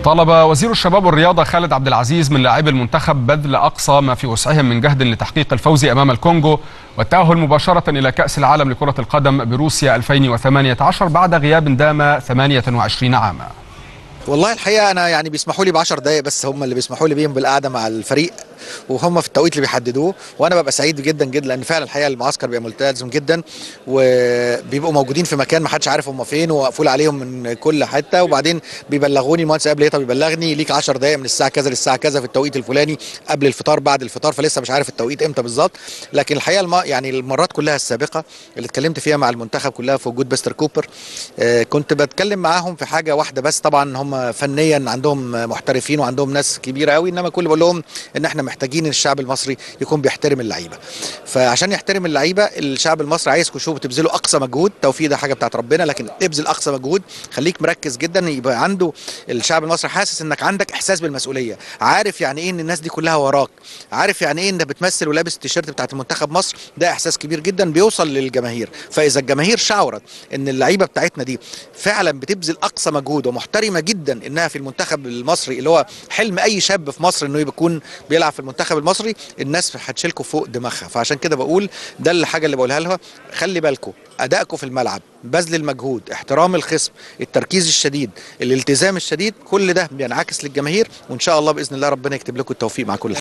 طالب وزير الشباب والرياضة خالد عبد العزيز من لاعبي المنتخب بذل أقصى ما في وسعهم من جهد لتحقيق الفوز أمام الكونغو والتأهل مباشرة إلى كأس العالم لكرة القدم بروسيا 2018 بعد غياب دام 28 عاما والله الحقيقه انا يعني بيسمحوا لي ب 10 دقائق بس هم اللي بيسمحوا لي بيهم بالقعده مع الفريق وهم في التوقيت اللي بيحددوه وانا ببقى سعيد جدا جدا لان فعلا الحقيقه المعسكر بيبقى ملتزم جدا وبيبقوا موجودين في مكان ما حدش عارف هم فين ومقفول عليهم من كل حته وبعدين بيبلغوني المهندس قبل طب بيبلغني ليك 10 دقائق من الساعه كذا للساعه كذا في التوقيت الفلاني قبل الفطار بعد الفطار فلسه مش عارف التوقيت امتى بالظبط لكن الحقيقه الم... يعني المرات كلها السابقه اللي اتكلمت فيها مع المنتخب كلها في وجود بستر كوبر آه كنت بتكلم معاهم في حاجه واحده بس طبعا هم فنيا عندهم محترفين وعندهم ناس كبيره قوي انما كل بقول لهم ان احنا محتاجين الشعب المصري يكون بيحترم اللعيبه فعشان يحترم اللعيبه الشعب المصري عايزكم شوفوا تبذلوا اقصى مجهود توفيق ده حاجه بتاعت ربنا لكن ابذل اقصى مجهود خليك مركز جدا يبقى عنده الشعب المصري حاسس انك عندك احساس بالمسؤوليه عارف يعني ايه ان الناس دي كلها وراك عارف يعني ايه انك بتمثل ولابس التيشيرت بتاعت المنتخب مصر ده احساس كبير جدا بيوصل للجماهير فاذا الجماهير شعرت ان اللعيبه بتاعتنا دي فعلا بتبذل اقصى مجهود ومحترمه جدا انها في المنتخب المصري اللي هو حلم اي شاب في مصر انه يكون بيلعب في المنتخب المصري الناس هتشيلكوا فوق دماغها فعشان كده بقول ده الحاجه اللي بقولها لها خلي بالكم ادائكم في الملعب بذل المجهود احترام الخصم التركيز الشديد الالتزام الشديد كل ده بينعكس للجماهير وان شاء الله باذن الله ربنا يكتب لكم التوفيق مع كل